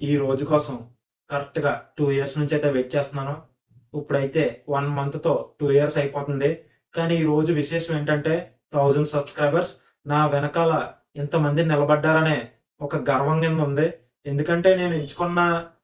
ఈ రోజు కోసం కరెక్ట్ గా టూ ఇయర్స్ నుంచి అయితే వెయిట్ చేస్తున్నాను ఇప్పుడైతే వన్ మంత్ తో టూ ఇయర్స్ అయిపోతుంది కానీ ఈ రోజు విశేషం ఏంటంటే థౌజండ్ సబ్స్క్రైబర్స్ నా వెనకాల ఇంతమంది నిలబడ్డారనే ఒక గర్వం కింద ఉంది ఎందుకంటే నేను ఎంచుకున్న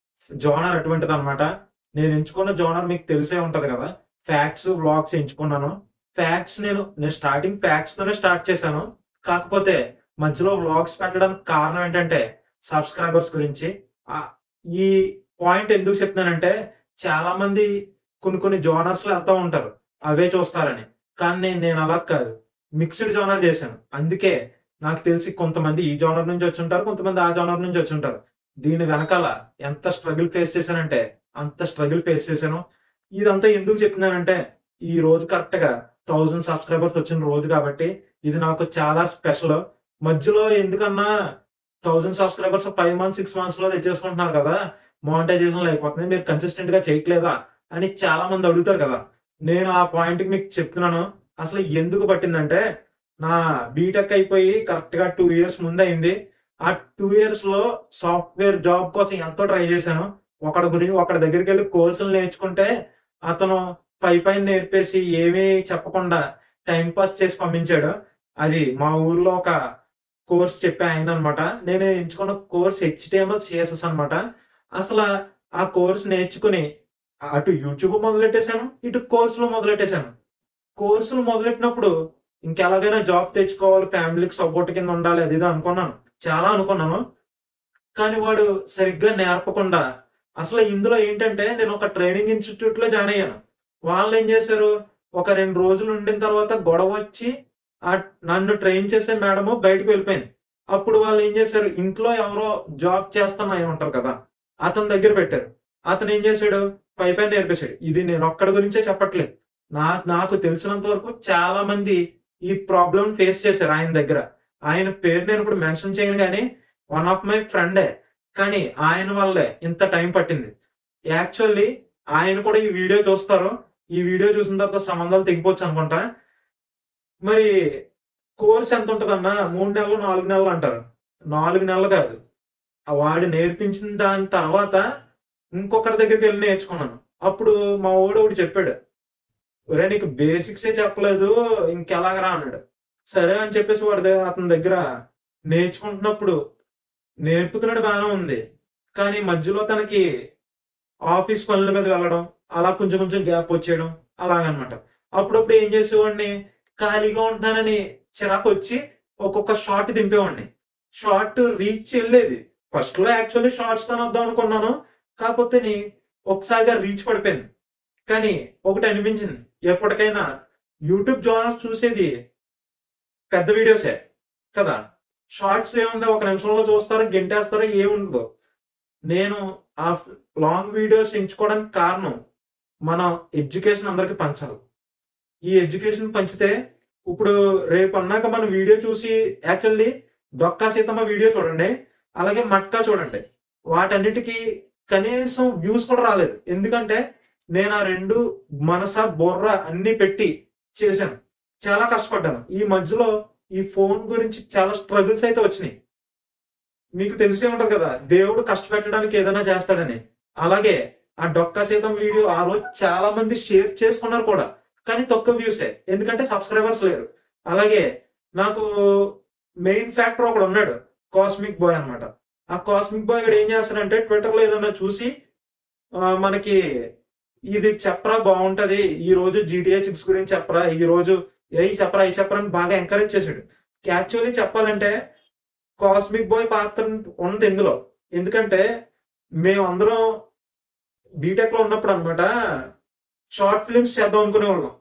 జోనర్ అటువంటిది అనమాట నేను ఎంచుకున్న జోనర్ మీకు తెలిసే ఉంటది కదా ఫ్యాక్ట్స్ వ్లాగ్స్ ఎంచుకున్నాను ఫ్యాక్ట్స్ నేను నేను స్టార్టింగ్ ఫ్యాక్ట్స్ తోనే స్టార్ట్ చేశాను కాకపోతే మధ్యలో వ్లాగ్స్ పెట్టడానికి కారణం ఏంటంటే సబ్స్క్రైబర్స్ గురించి ఆ, ఈ పాయింట్ ఎందుకు చెప్తున్నానంటే చాలా మంది కొన్ని కొన్ని జోనర్స్ లో వెళ్తా ఉంటారు అవే చూస్తారని కానీ నేను నేను అలా కాదు మిక్స్డ్ జోనర్ చేశాను అందుకే నాకు తెలిసి కొంతమంది ఈ జోనర్ నుంచి వచ్చి ఉంటారు కొంతమంది ఆ జోనర్ నుంచి వచ్చి ఉంటారు దీని వెనకాల ఎంత స్ట్రగుల్ ఫేస్ చేశానంటే అంత స్ట్రగుల్ ఫేస్ చేశాను ఇదంతా ఎందుకు చెప్తున్నానంటే ఈ రోజు కరెక్ట్ గా థౌజండ్ సబ్స్క్రైబర్స్ వచ్చిన రోజు కాబట్టి ఇది నాకు చాలా స్పెషల్ మధ్యలో ఎందుకన్నా thousand subscribers five months six months లో తెచ్చేసుకుంటున్నారు కదా మానిటైజేషన్ అయిపోతుంది మీరు కన్సిస్టెంట్ గా చేయట్లేదా అని చాలా మంది అడుగుతారు కదా నేను ఆ పాయింట్ కి మీకు చెప్తున్నాను అసలు ఎందుకు పట్టిందంటే నా బీటెక్ అయిపోయి కరెక్ట్ గా టూ ఇయర్స్ ముందు అయింది ఆ టూ ఇయర్స్ లో సాఫ్ట్వేర్ జాబ్ కోసం ఎంతో ట్రై చేశాను ఒకడి గురించి ఒకడి దగ్గరికి వెళ్ళి కోర్సులు నేర్చుకుంటే అతను పై పైన నేర్పేసి ఏమీ చెప్పకుండా టైం పాస్ చేసి పంపించాడు అది మా ఊర్లో ఒక కోర్స్ చెప్పే ఆయన అనమాట నేను ఎంచుకున్న కోర్స్ హెచ్టిఎంఎల్ సిఎస్ఎస్ అనమాట అసలు ఆ కోర్స్ నేర్చుకుని అటు యూట్యూబ్ మొదలెట్టేశాను ఇటు కోర్సులు మొదలెట్టేశాను కోర్సులు మొదలెట్టినప్పుడు ఇంకెలాగైనా జాబ్ తెచ్చుకోవాలి ఫ్యామిలీకి సపోర్ట్ కింద ఉండాలి అది ఇది అనుకున్నాను చాలా అనుకున్నాను కానీ వాడు సరిగ్గా నేర్పకుండా అసలు ఇందులో ఏంటంటే నేను ఒక ట్రైనింగ్ ఇన్స్టిట్యూట్ లో జాయిన్ అయ్యాను వాళ్ళు ఏం చేశారు ఒక రెండు రోజులు ఉండిన తర్వాత గొడవ వచ్చి ఆ నన్ను ట్రైన్ చేసే మేడము బయటకు వెళ్ళిపోయింది అప్పుడు వాళ్ళు ఏం చేశారు ఇంట్లో ఎవరో జాబ్ చేస్తున్నా అయి ఉంటారు కదా అతని దగ్గర పెట్టారు అతను ఏం చేశాడు పై పైన నేర్పేశాడు ఇది నేను ఒక్కడి గురించే చెప్పట్లేదు నా నాకు తెలిసినంత వరకు చాలా మంది ఈ ప్రాబ్లం ఫేస్ చేశారు ఆయన దగ్గర ఆయన పేరు నేను ఇప్పుడు మెన్షన్ చేయను కానీ వన్ ఆఫ్ మై ఫ్రెండే కానీ ఆయన వల్లే ఇంత టైం పట్టింది యాక్చువల్లీ ఆయన కూడా ఈ వీడియో చూస్తారు ఈ వీడియో చూసిన తర్వాత సంబంధాలు తెగిపోవచ్చు అనుకుంటా మరి కోర్స్ ఎంత ఉంటదన్నా మూడు నెలలు నాలుగు నెలలు అంటారు నాలుగు నెలలు కాదు ఆ వాడు నేర్పించిన దాని తర్వాత ఇంకొకరి దగ్గరికి వెళ్ళి నేర్చుకున్నాను అప్పుడు మా ఓడు ఒకటి చెప్పాడు ఒరే నీకు బేసిక్సే చెప్పలేదు ఇంకెలాగరా అన్నాడు సరే అని చెప్పేసి వాడి దగ్గర అతని దగ్గర నేర్చుకుంటున్నప్పుడు నేర్పుతున్నాడు బాగానే ఉంది కానీ మధ్యలో తనకి ఆఫీస్ పనుల మీద వెళ్ళడం అలా కొంచెం కొంచెం గ్యాప్ వచ్చేయడం అలాగనమాట అప్పుడప్పుడు ఏం చేసేవాడిని ఖాళీగా ఉంటున్నానని చిరాకు వచ్చి ఒక్కొక్క షార్ట్ దింపేవాడిని షార్ట్ రీచ్ వెళ్ళేది ఫస్ట్ లో యాక్చువల్లీ షార్ట్స్ తో వద్దాం అనుకున్నాను కాకపోతే నీ- ఒకసారిగా రీచ్ పడిపోయింది కానీ ఒకటి అనిపించింది ఎప్పటికైనా యూట్యూబ్ ఛానల్స్ చూసేది పెద్ద వీడియోసే కదా షార్ట్స్ ఏముంది ఒక నిమిషంలో చూస్తారు గెంటేస్తారు ఏముండదు నేను ఆ లాంగ్ వీడియోస్ ఎంచుకోవడానికి కారణం మన ఎడ్యుకేషన్ అందరికి పంచాలి ఈ ఎడ్యుకేషన్ పంచితే ఇప్పుడు రేపు అన్నాక మన వీడియో చూసి యాక్చువల్లీ దొక్కా సీతమ్మ వీడియో చూడండి అలాగే మట్కా చూడండి వాటన్నిటికీ కనీసం వ్యూస్ కూడా రాలేదు ఎందుకంటే నేను ఆ రెండు మనస బొర్ర అన్ని పెట్టి చేశాను చాలా కష్టపడ్డాను ఈ మధ్యలో ఈ ఫోన్ గురించి చాలా స్ట్రగుల్స్ అయితే వచ్చినాయి మీకు తెలిసే ఉంటది కదా దేవుడు కష్టపెట్టడానికి ఏదైనా చేస్తాడని అలాగే ఆ డొక్కా సీతం వీడియో ఆ రోజు చాలా మంది షేర్ చేసుకున్నారు కూడా కానీ తక్కువ వ్యూసే ఎందుకంటే సబ్స్క్రైబర్స్ లేరు అలాగే నాకు మెయిన్ ఫ్యాక్టర్ ఒకడు ఉన్నాడు కాస్మిక్ బాయ్ అన్నమాట ఆ కాస్మిక్ బాయ్ ఇక్కడ ఏం చేస్తాడంటే ట్విట్టర్ లో ఏదన్నా చూసి ఆ, మనకి ఇది చెప్పరా బాగుంటది ఈ రోజు జీటీఏ సిక్స్ గురించి చెప్పరా ఈ రోజు ఏ చెప్పరా ఈ చెప్పరా అని బాగా ఎంకరేజ్ చేశాడు యాక్చువల్లీ చెప్పాలంటే కాస్మిక్ బాయ్ పాత్ర ఉంది ఇందులో ఎందుకంటే మేమందరం బీటెక్ లో ఉన్నప్పుడు అనమాట షార్ట్ ఫిల్మ్స్ చేద్దాం అనుకునేవాళ్ళం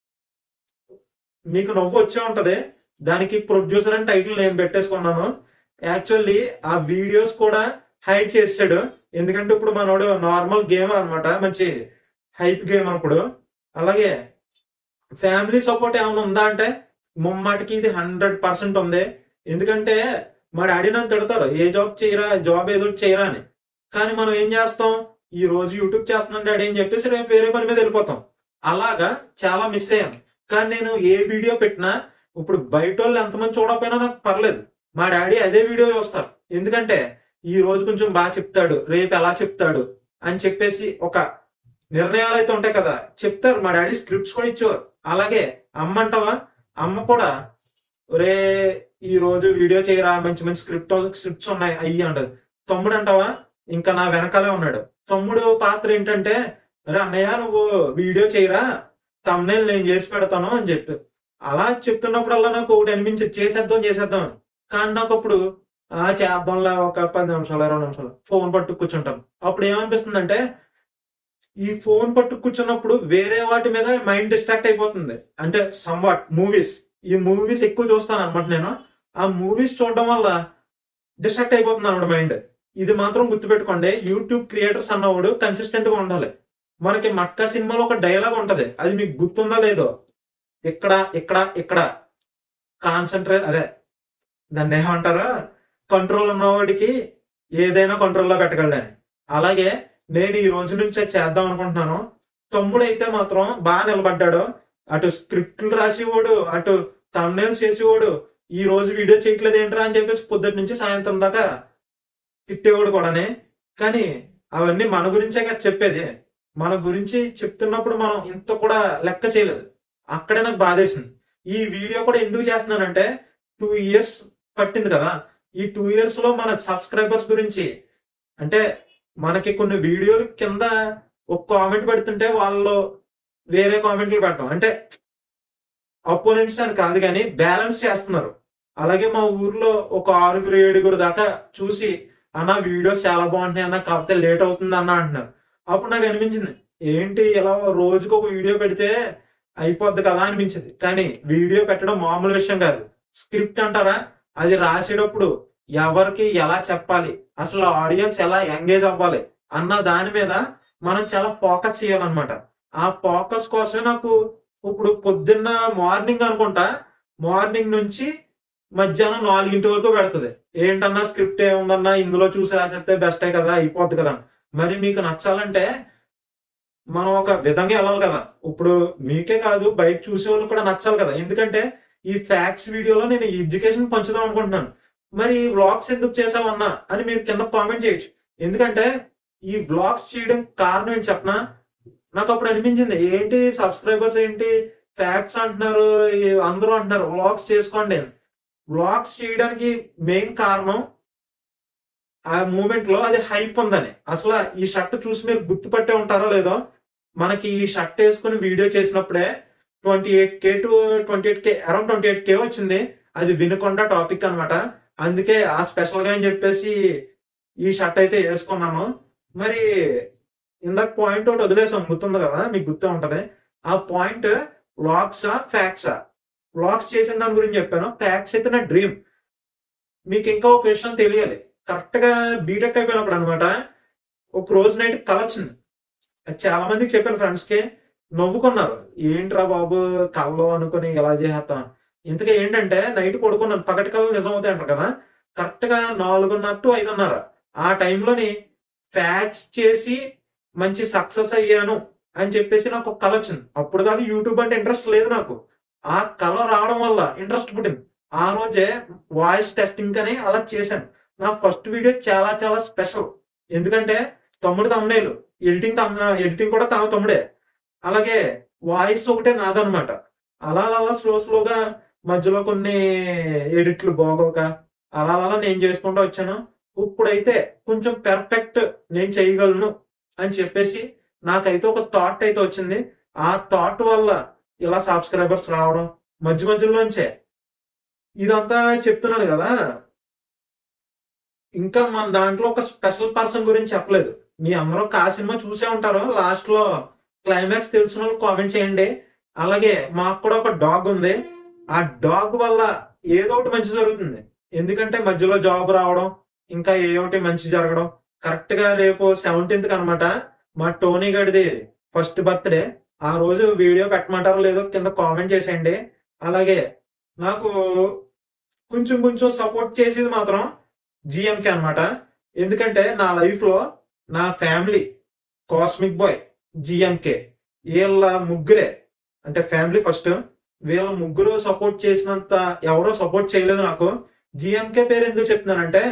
మీకు నవ్వు వచ్చే ఉంటది దానికి ప్రొడ్యూసర్ అని టైటిల్ నేను పెట్టేసుకున్నాను యాక్చువల్లీ ఆ వీడియోస్ కూడా హైడ్ చేసాడు ఎందుకంటే ఇప్పుడు మనోడు నార్మల్ గేమర్ అన్నమాట మంచి హైప్ గేమర్ ఇప్పుడు అలాగే ఫ్యామిలీ సపోర్ట్ ఏమైనా ఉందా అంటే ముమ్మాటికి ఇది హండ్రెడ్ పర్సెంట్ ఉంది ఎందుకంటే మా డాడీ నన్ను తిడతారు ఏ జాబ్ చేయరా జాబ్ ఏదో ఒకటి చేయరా అని కానీ మనం ఏం చేస్తాం ఈ రోజు యూట్యూబ్ చేస్తున్నాం డాడీ అని చెప్పేసి రేపు వేరే పని మీద వెళ్ళిపోతాం అలాగా చాలా మిస్ అయ్యాను కానీ నేను ఏ వీడియో పెట్టినా ఇప్పుడు బయట వాళ్ళు ఎంతమంది చూడకపోయినా నాకు పర్లేదు మా డాడీ అదే వీడియో చూస్తారు ఎందుకంటే ఈ రోజు కొంచెం బాగా చెప్తాడు రేపు ఎలా చెప్తాడు అని చెప్పేసి ఒక నిర్ణయాలు అయితే ఉంటాయి కదా చెప్తారు మా డాడీ స్క్రిప్ట్స్ కూడా ఇచ్చేవారు అలాగే అమ్మ అంటావా అమ్మ కూడా ఒరే ఈ రోజు వీడియో చేయరా మంచి మంచి స్క్రిప్ట్ స్క్రిప్ట్స్ ఉన్నాయి అయ్యి అంటది తమ్ముడు అంటావా ఇంకా నా వెనకాలే ఉన్నాడు తమ్ముడు పాత్ర ఏంటంటే అరే అన్నయ్య నువ్వు వీడియో చేయరా తమ్నేల్ నేను చేసి పెడతాను అని చెప్పి అలా చెప్తున్నప్పుడల్లా నాకు ఒకటి అనిపించింది చేసేద్దాం చేసేద్దాం అని. కానీ నాకు అప్పుడు ఆ చేద్దాంలే ఒక పది నిమిషాలు ఇరవై నిమిషాలు ఫోన్ పట్టు కూర్చుంటాను అప్పుడు ఏమనిపిస్తుంది అంటే ఈ ఫోన్ పట్టు కూర్చున్నప్పుడు వేరే వాటి మీద మైండ్ డిస్ట్రాక్ట్ అయిపోతుంది అంటే సమ్వాట్ మూవీస్ ఈ మూవీస్ ఎక్కువ చూస్తాను అనమాట నేను ఆ మూవీస్ చూడడం వల్ల డిస్ట్రాక్ట్ అయిపోతుంది అనమాట మైండ్ ఇది మాత్రం గుర్తుపెట్టుకోండి యూట్యూబ్ క్రియేటర్స్ అన్నవాడు కన్సిస్టెంట్ గా ఉండాలి మనకి మట్కా సినిమాలో ఒక డైలాగ్ ఉంటది అది మీకు గుర్తుందా లేదో ఇక్కడ ఇక్కడ ఇక్కడ కాన్సన్ట్రేట్ అదే దాన్ని ఏమంటారు కంట్రోల్ ఉన్నవాడికి ఏదైనా కంట్రోల్లో పెట్టగలని అలాగే నేను ఈ రోజు నుంచే చేద్దాం అనుకుంటున్నాను తమ్ముడు అయితే మాత్రం బాగా నిలబడ్డాడు అటు స్క్రిప్ట్లు రాసేవాడు అటు తమ్నేల్స్ చేసేవాడు ఈ రోజు వీడియో చేయట్లేదు ఏంట్రా అని చెప్పేసి పొద్దుటి నుంచి సాయంత్రం దాకా తిట్టేవాడు కూడానే కానీ అవన్నీ మన గురించే కదా చెప్పేది మన గురించి చెప్తున్నప్పుడు మనం ఇంత కూడా లెక్క చేయలేదు అక్కడే నాకు బాధేసింది ఈ వీడియో కూడా ఎందుకు చేస్తున్నానంటే టూ ఇయర్స్ పట్టింది కదా ఈ టూ ఇయర్స్ లో మన సబ్స్క్రైబర్స్ గురించి అంటే మనకి కొన్ని వీడియోలు కింద ఒక కామెంట్ పెడుతుంటే వాళ్ళు వేరే కామెంట్లు పెట్టడం అంటే అపోనెంట్స్ అని కాదు కానీ బ్యాలెన్స్ చేస్తున్నారు అలాగే మా ఊర్లో ఒక ఆరుగురు ఏడుగురు దాకా చూసి అన్న వీడియోస్ చాలా బాగుంటాయి అన్న కాకపోతే లేట్ అవుతుంది అన్న అంటున్నారు అప్పుడు నాకు అనిపించింది ఏంటి ఇలా రోజుకు ఒక వీడియో పెడితే అయిపోద్ది కదా అనిపించింది కానీ వీడియో పెట్టడం మామూలు విషయం కాదు స్క్రిప్ట్ అంటారా అది రాసేటప్పుడు ఎవరికి ఎలా చెప్పాలి అసలు ఆడియన్స్ ఎలా ఎంగేజ్ అవ్వాలి అన్న దాని మీద మనం చాలా ఫోకస్ చేయాలన్నమాట ఆ ఫోకస్ కోసమే నాకు ఇప్పుడు పొద్దున్న మార్నింగ్ అనుకుంటా మార్నింగ్ నుంచి మధ్యాహ్నం నాలుగింటి వరకు పెడుతుంది ఏంటన్నా స్క్రిప్ట్ ఏముందన్నా ఇందులో చూసి రాసేస్తే బెస్టే కదా అయిపోద్ది కదా మరి మీకు నచ్చాలంటే మనం ఒక విధంగా వెళ్ళాలి కదా ఇప్పుడు మీకే కాదు బయట చూసే వాళ్ళు కూడా నచ్చాలి కదా ఎందుకంటే ఈ ఫ్యాక్ట్స్ వీడియోలో నేను ఎడ్యుకేషన్ పంచుదాం అనుకుంటున్నాను మరి వ్లాగ్స్ ఎందుకు చేసావన్నా అని మీరు కింద కామెంట్ చేయొచ్చు ఎందుకంటే ఈ వ్లాగ్స్ చేయడం కారణం ఏంటి చెప్పనా నాకు అప్పుడు అనిపించింది ఏంటి సబ్స్క్రైబర్స్ ఏంటి ఫ్యాక్ట్స్ అంటున్నారు ఈ అందరూ అంటున్నారు వ్లాగ్స్ చేసుకోండి అని వ్లాగ్స్ చేయడానికి మెయిన్ కారణం ఆ మూమెంట్ లో అది హైప్ ఉందని అసలు ఈ షర్ట్ చూసి మీరు గుర్తుపట్టే ఉంటారో లేదో మనకి ఈ షర్ట్ వేసుకుని వీడియో చేసినప్పుడే twenty eight K to twenty eight K around twenty eight K వచ్చింది అది వినుకొండ టాపిక్ అన్నమాట అందుకే ఆ స్పెషల్ గా అని చెప్పేసి ఈ షర్ట్ అయితే వేసుకున్నాను మరి ఇందాక పాయింట్ ఒకటి వదిలేసాం గుర్తుంది కదా మీకు గుర్తు ఉంటది ఆ పాయింట్ వ్లాగ్సా ఫ్యాక్ట్సా వ్లాగ్స్ చేసిన దాని గురించి చెప్పాను ఫ్యాక్ట్స్ అయితే నా డ్రీమ్ మీకు ఇంకా ఒక విషయం తెలియాలి కరెక్ట్ గా బీటెక్ అయిపోయినప్పుడు అనమాట ఒక రోజు నైట్ కల వచ్చింది అది చాలా మందికి చెప్పాను ఫ్రెండ్స్ కి నవ్వుకున్నారు ఏంట్రా బాబు కల్లో అనుకుని ఇలా చేసేస్తాం ఇంతకీ ఏంటంటే నైట్ పడుకున్నాను పగటి కళ్ళు నిజం అవుతాయి అంటారు కదా కరెక్ట్ గా నాలుగున్నర టు ఐదున్నర ఆ టైంలోని ఫ్యాక్స్ చేసి మంచి సక్సెస్ అయ్యాను అని చెప్పేసి నాకు ఒక కళ వచ్చింది అప్పుడు దాకా యూట్యూబ్ అంటే ఇంట్రెస్ట్ లేదు నాకు ఆ కళ రావడం వల్ల ఇంట్రెస్ట్ పుట్టింది ఆ రోజే వాయిస్ టెస్టింగ్ అని అలా చేశాను నా ఫస్ట్ వీడియో చాలా చాలా స్పెషల్ ఎందుకంటే తమ్ముడు తమ్ముడేలు ఎడిటింగ్ తమ్ము ఎడిటింగ్ కూడా తమ తమ్ముడే అలాగే వాయిస్ ఒకటే నాదనమాట అలా అలా స్లో స్లోగా మధ్యలో కొన్ని ఎడిట్లు బాగోక అలా అలా నేను చేసుకుంటూ వచ్చాను ఇప్పుడైతే కొంచెం పెర్ఫెక్ట్ నేను చేయగలను అని చెప్పేసి నాకైతే ఒక థాట్ అయితే వచ్చింది ఆ థాట్ వల్ల ఇలా సబ్స్క్రైబర్స్ రావడం మధ్య మధ్యలోంచే ఇదంతా చెప్తున్నాను కదా ఇంకా మన దాంట్లో ఒక స్పెషల్ పర్సన్ గురించి చెప్పలేదు మీ అందరూ కా సినిమా చూసే ఉంటారు లాస్ట్ లో క్లైమాక్స్ తెలిసిన వాళ్ళు కామెంట్ చేయండి అలాగే మాకు కూడా ఒక డాగ్ ఉంది ఆ డాగ్ వల్ల ఏదో ఒకటి మంచి జరుగుతుంది ఎందుకంటే మధ్యలో జాబ్ రావడం ఇంకా ఏ ఒకటి మంచి జరగడం కరెక్ట్ గా రేపు సెవెంటీన్త్ అనమాట మా టోనీ గడిది ఫస్ట్ బర్త్డే ఆ రోజు వీడియో పెట్టమంటారో లేదో కింద కామెంట్ చేసేయండి అలాగే నాకు కొంచెం కొంచెం సపోర్ట్ చేసేది మాత్రం జిఎంకే అన్నమాట ఎందుకంటే నా లైఫ్ లో నా ఫ్యామిలీ కాస్మిక్ బాయ్ జిఎంకే వీళ్ళ ముగ్గురే అంటే ఫ్యామిలీ ఫస్ట్ వీళ్ళ ముగ్గురు సపోర్ట్ చేసినంత ఎవరో సపోర్ట్ చేయలేదు నాకు జిఎంకే పేరు ఎందుకు చెప్తున్నానంటే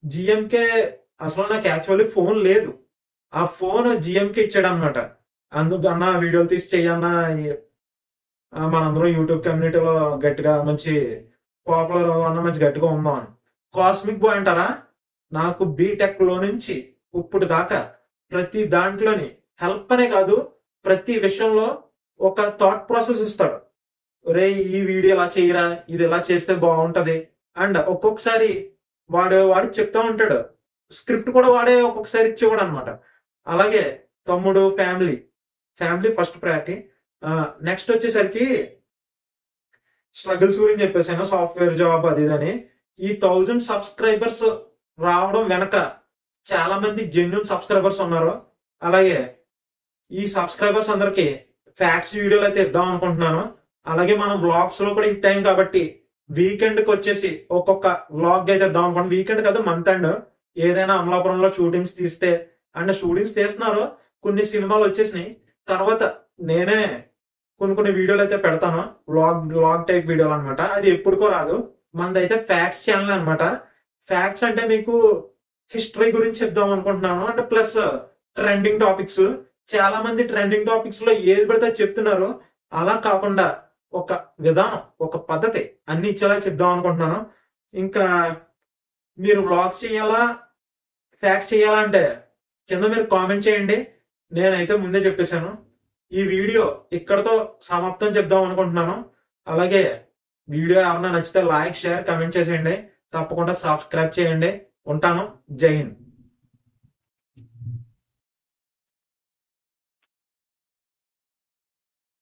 జిఎంకే అసలు నాకు యాక్చువల్లీ ఫోన్ లేదు ఆ ఫోన్ జిఎంకే ఇచ్చాడు అనమాట అందుకు అన్న వీడియోలు తీసి చెయ్యన్నా ఆ, మనందరం యూట్యూబ్ కమ్యూనిటీలో గట్టిగా మంచి పాపులర్ అన్న మంచి గట్టిగా ఉందాం అని కాస్మిక్ బాయ్ అంటారా నాకు బీటెక్ లో నుంచి ఇప్పుడు దాకా ప్రతి దాంట్లోని హెల్ప్ అనే కాదు ప్రతి విషయంలో ఒక థాట్ ప్రాసెస్ ఇస్తాడు రే ఈ వీడియో ఇలా చేయరా ఇది ఇలా చేస్తే బాగుంటది అండ్ ఒక్కొక్కసారి వాడు వాడు చెప్తా ఉంటాడు స్క్రిప్ట్ కూడా వాడే ఒక్కొక్కసారి ఇచ్చేవాడు అనమాట అలాగే తమ్ముడు family family first priority next వచ్చేసరికి స్ట్రగుల్స్ గురించి చెప్పేసాను సాఫ్ట్వేర్ జాబ్ అది ఇదని ఈ థౌజండ్ సబ్స్క్రైబర్స్ రావడం వెనక చాలా మంది జెన్యున్ సబ్స్క్రైబర్స్ ఉన్నారు అలాగే ఈ సబ్స్క్రైబర్స్ అందరికి ఫ్యాక్ట్స్ వీడియోలు అయితే ఇద్దాం అనుకుంటున్నాను అలాగే మనం వ్లాగ్స్ లో కూడా హిట్ అయ్యాం కాబట్టి వీకెండ్ కి వచ్చేసి ఒక్కొక్క వ్లాగ్ అయితే ఇద్దాం అనుకుంటున్నాను వీకెండ్ కాదు మంత్ అండ్ ఏదైనా అమలాపురంలో షూటింగ్స్ తీస్తే అండ్ షూటింగ్స్ తీస్తున్నారు కొన్ని సినిమాలు వచ్చేసినాయి తర్వాత నేనే కొన్ని కొన్ని వీడియోలు అయితే పెడతాను వ్లాగ్ వ్లాగ్ టైప్ వీడియోలు అనమాట అది ఎప్పుడుకో రాదు మనదైతే ఫ్యాక్ట్స్ ఛానల్ అన్నమాట ఫ్యాక్ట్స్ అంటే మీకు హిస్టరీ గురించి చెప్దాం అనుకుంటున్నాను అంటే ప్లస్ ట్రెండింగ్ టాపిక్స్ చాలా మంది ట్రెండింగ్ టాపిక్స్ లో ఏది పడితే అది చెప్తున్నారు అలా కాకుండా ఒక విధానం ఒక పద్ధతి అన్ని ఇచ్చేలా చెప్దాం అనుకుంటున్నాను ఇంకా మీరు వ్లాగ్స్ చేయాలా ఫ్యాక్స్ చేయాలంటే కింద మీరు కామెంట్ చేయండి నేనైతే ముందే చెప్పేశాను ఈ వీడియో ఇక్కడతో సమాప్తం చెప్దాం అనుకుంటున్నాను అలాగే వీడియో ఏమన్నా నచ్చితే లైక్ షేర్ కమెంట్ చేసేయండి తప్పకుండా సబ్స్క్రైబ్ చేయండి ఉంటాను జై హింద్